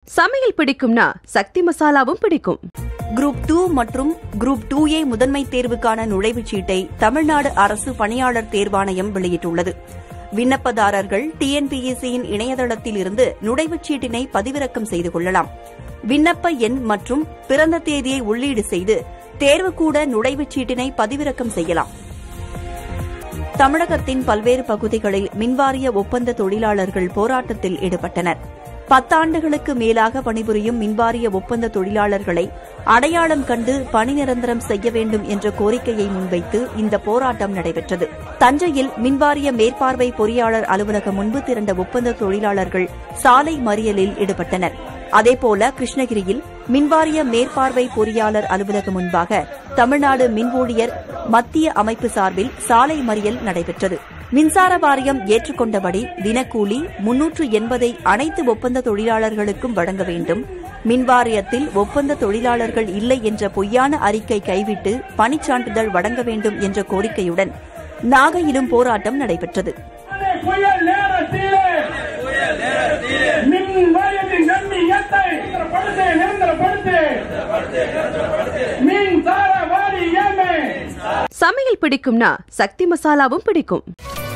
சமையல் பிடிக்கும்னா சக்தி மசாலாவும் பிடிக்கும் குரூப் டூ மற்றும் குரூப் டூ ஏ முதன்மை தேர்வுக்கான நுழைவுச் சீட்டை தமிழ்நாடு அரசு பணியாளர் தேர்வாணையம் வெளியிட்டுள்ளது விண்ணப்பதாரர்கள் டிஎன்பிஎஸ்சியின் இணையதளத்தில் இருந்து நுழைவுச் சீட்டினை பதிவிறக்கம் செய்து கொள்ளலாம் விண்ணப்ப எண் மற்றும் பிறந்த தேதியை உள்ளீடு செய்து தேர்வுக்கூட நுழைவுச் சீட்டினை பதிவிறக்கம் செய்யலாம் தமிழகத்தின் பல்வேறு பகுதிகளில் மின்வாரிய ஒப்பந்த தொழிலாளர்கள் போராட்டத்தில் ஈடுபட்டனர் பத்தாண்டுகளுக்கு மேலாக பணிபுரியும் மின்வாரிய ஒப்பந்த தொழிலாளர்களை அடையாளம் கண்டு பணி நிரந்தரம் செய்ய வேண்டும் என்ற கோரிக்கையை முன்வைத்து இந்த போராட்டம் நடைபெற்றது தஞ்சையில் மின்வாரிய மேற்பார்வை பொறியாளர் அலுவலகம் முன்பு திரண்ட ஒப்பந்த தொழிலாளர்கள் சாலை மறியலில் ஈடுபட்டனர் அதேபோல கிருஷ்ணகிரியில் மின்வாரிய மேற்பார்வை பொறியாளர் அலுவலகம் முன்பாக தமிழ்நாடு மின் ஊழியர் மத்திய அமைப்பு சார்பில் சாலை மறியல் நடைபெற்றது மின்சார வாரியம் ஏற்றுக்கொண்டபடி தினக்கூலி முன்னூற்று எண்பதை அனைத்து ஒப்பந்த தொழிலாளர்களுக்கும் வழங்க வேண்டும் மின்வாரியத்தில் ஒப்பந்த தொழிலாளர்கள் இல்லை என்ற பொய்யான அறிக்கை கைவிட்டு பணிச்சான்றிதழ் வழங்க வேண்டும் என்ற கோரிக்கையுடன் நாகையிலும் போராட்டம் நடைபெற்றது புயல் நேரத்திலே மின் வாரியத்தின் கண்ணியத்தை நிரந்தரப்படுத்து நிரந்தரப்படுத்து மின்சார வாரியமே சமையல் பிடிக்கும்னா சக்தி மசாலாவும் பிடிக்கும்